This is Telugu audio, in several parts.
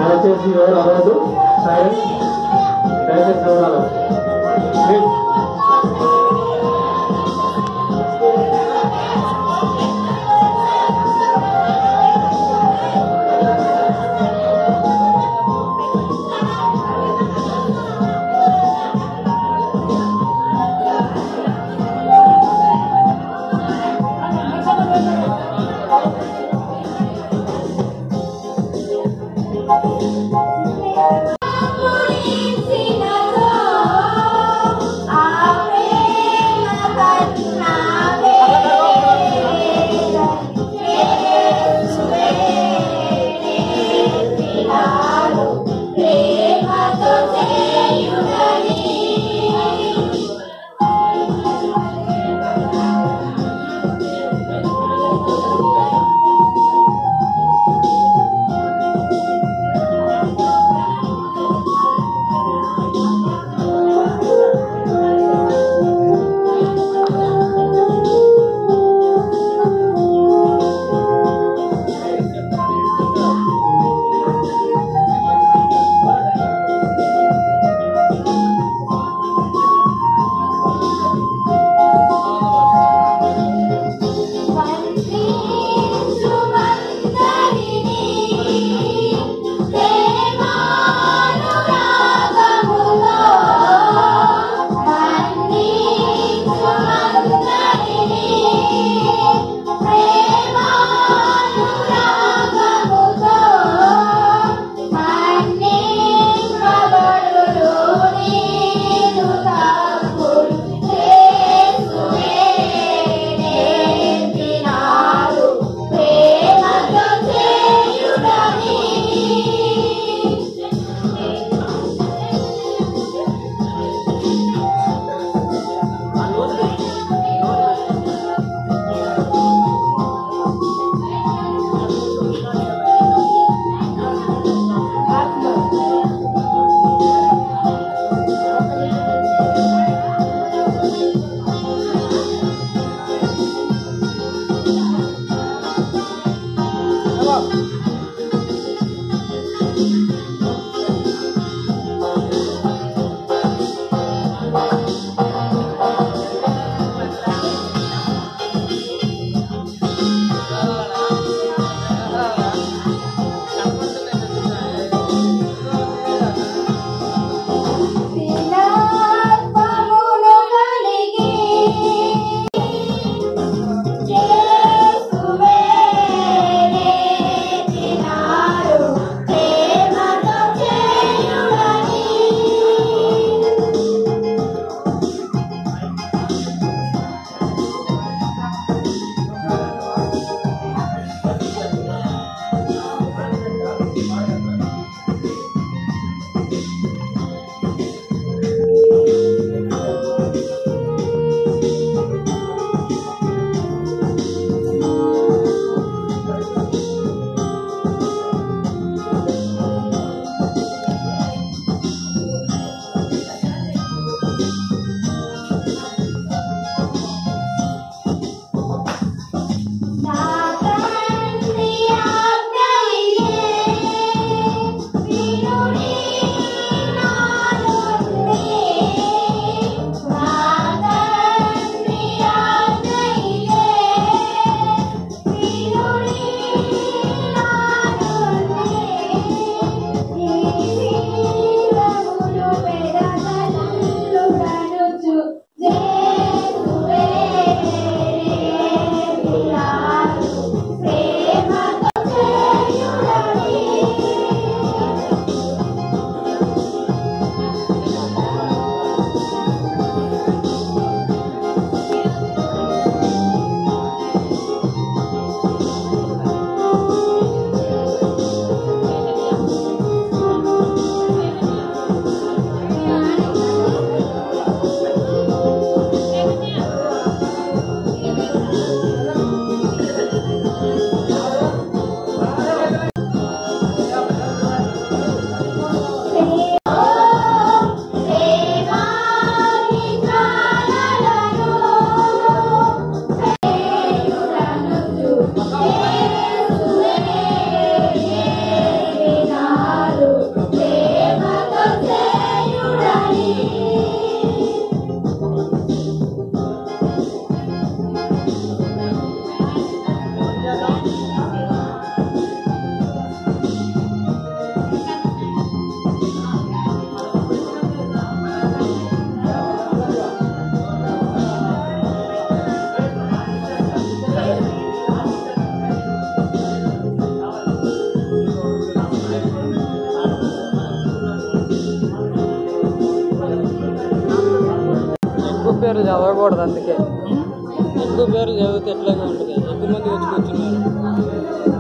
దయచేసి ఎవరు అవ్వదు సైలెన్స్ దయచేసి ఎవరు అవ్వదు ప్లీజ్ పేర్లు చదవకూడదు అందుకే ఎక్కువ పేర్లు చదివితే ఎట్లాగే ఉంటుంది ఎక్కువ మంది వచ్చి కూర్చున్నారు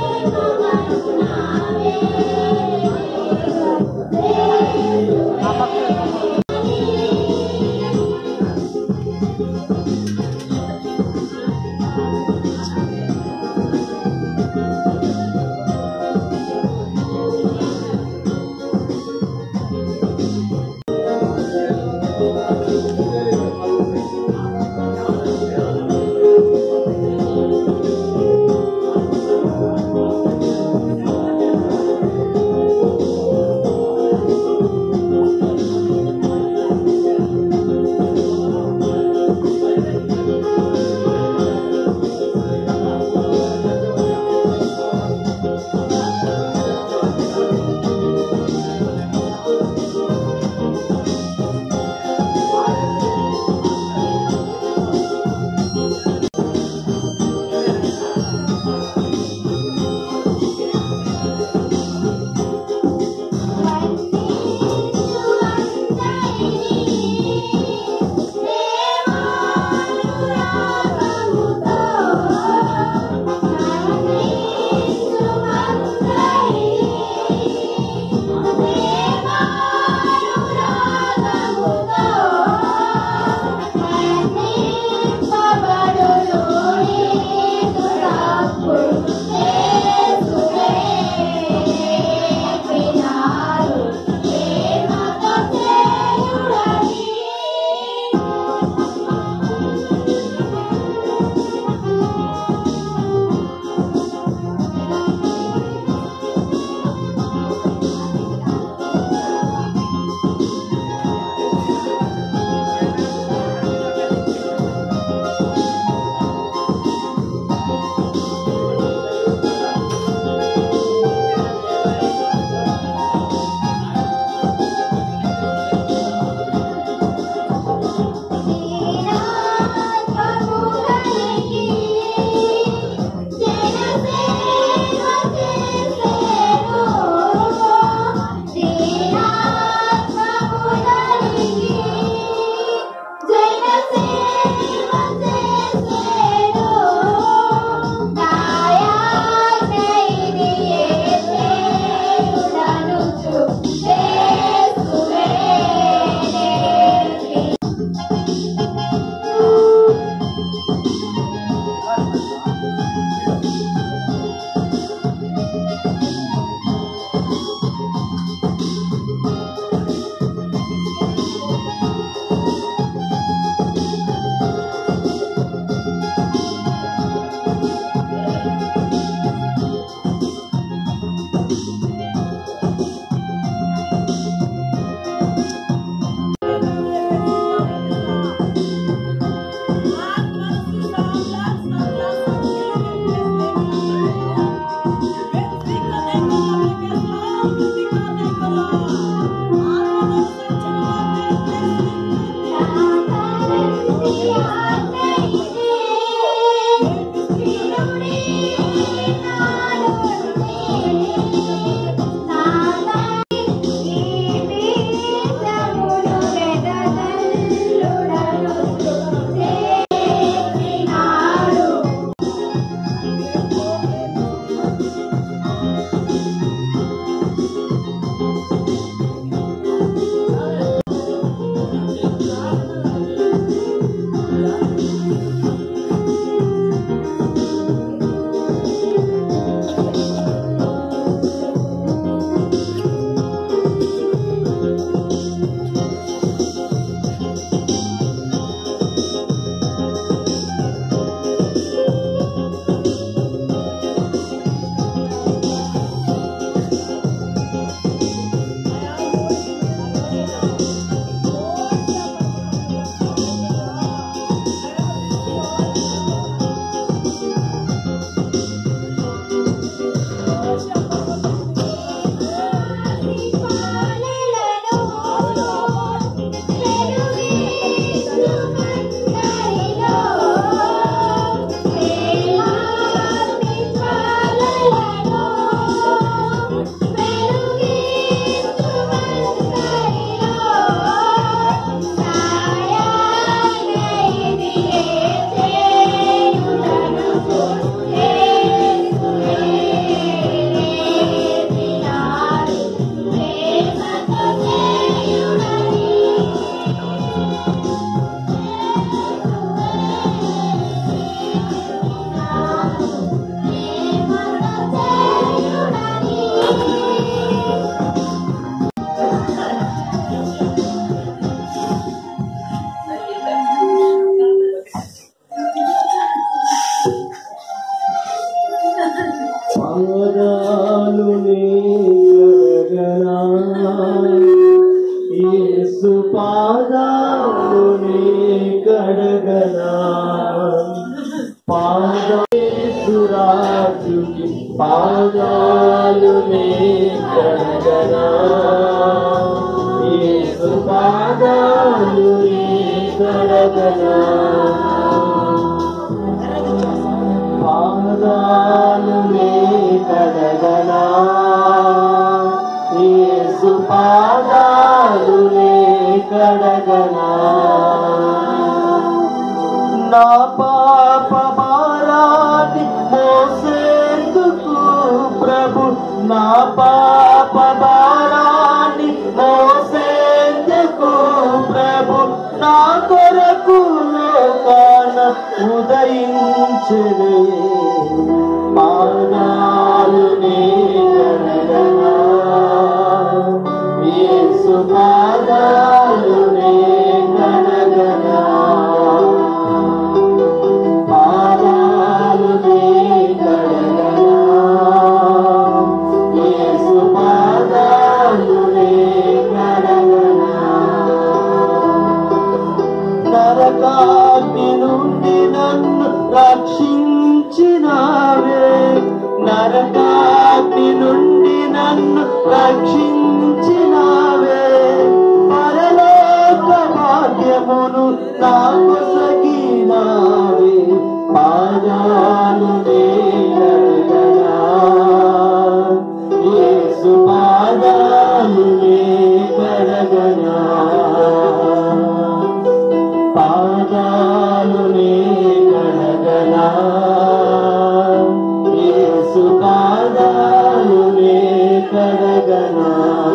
ఆ పక్క యేసు పాదాలు నీ కడగనా పాదేశురాజుకి పాదాలు నీ కడగనా యేసు పాదాలు నీ కడగనా పాదాలు నీ కడగనా యేసు పాదాలు నీ కడగనా నా పాప భారాన్ని మోసేందుకు ప్రభు నా పాప భారాన్ని మోసేందుకు ప్రభు నా కొరకు లోకాన ఉదయించలే పాదాలు నీ కడగనా యేసు పాదాలు నీ కడగనా పాదాలు నీ కడగనా యేసు పాదాలు నీ కడగనా నరకాగ్ని నుండి నన్ను రక్షించినావే నరకాగ్ని నుండి నన్ను రక్షించినావే పరలోక భాగ్యమును నాకు సగినావే పాదాలు నీ కడగనా యేసు పాదాలు నీ కడగనా పాదాలు నీ కడగనా యేసు పాదాలు నీ కడగనా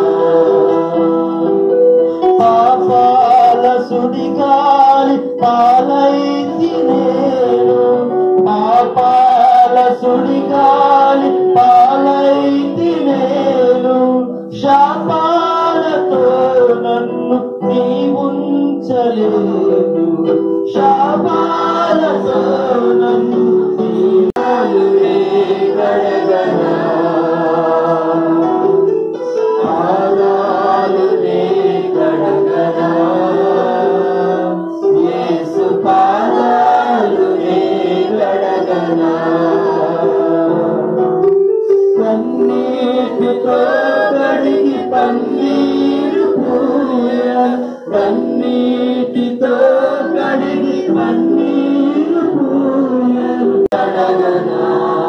పాపాల సుడిగాలి పాలైంది నేను పాపాల సుడిగాలి పాలైంది నేను శాపాలతో నన్ను నీ ఉంచలేదు శాపాలతో నన్ను నీ కడగనా పాదాలు నీ కడగనా యేసు పాదాలు నీ కడగనా కన్నీటితో కడిగి పన్నీరు పూయ కన్నీటితో కడిగి పన్నీరు పూయ కడగనా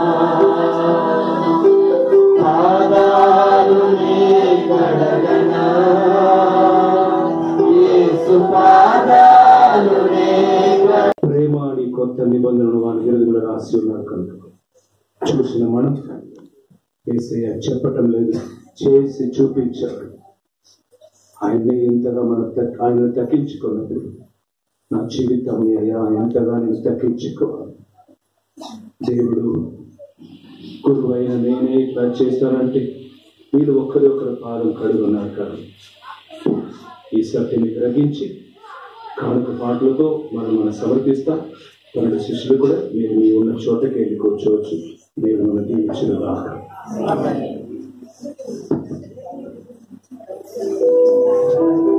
పాదాలు నీ కడగనా యేసు పాదాలు నీ ప్రేమ అని కొత్త నిబంధనలు వారి విరుదులు రాసి ఉన్నారు కనుక చూసిన మనం ఏసయ్య చెప్పటం లేదు చేసి చూపించాడు ఆయన్ని ఎంతగా మనం తక్- ఆయన తగ్గించుకున్నప్పుడు నా జీవితం అయ్యా ఎంతగా నేను తగ్గించుకోవాలి దేవుడు గురువు అయిన నేనే ఇట్లా చేస్తానంటే వీళ్ళు ఒకరి ఒకరు పాలు కడుగున్నారు కదా ఈ సత్యాన్ని గ్రహించి కానుక పాటలతో మనం మనం సమర్పిస్తాం పన్నెండు శిష్యులు కూడా మీరు మీ ఉన్న చోటకి వెళ్ళి కూర్చోవచ్చు మీరు మన దీవించిన దాకా Amen.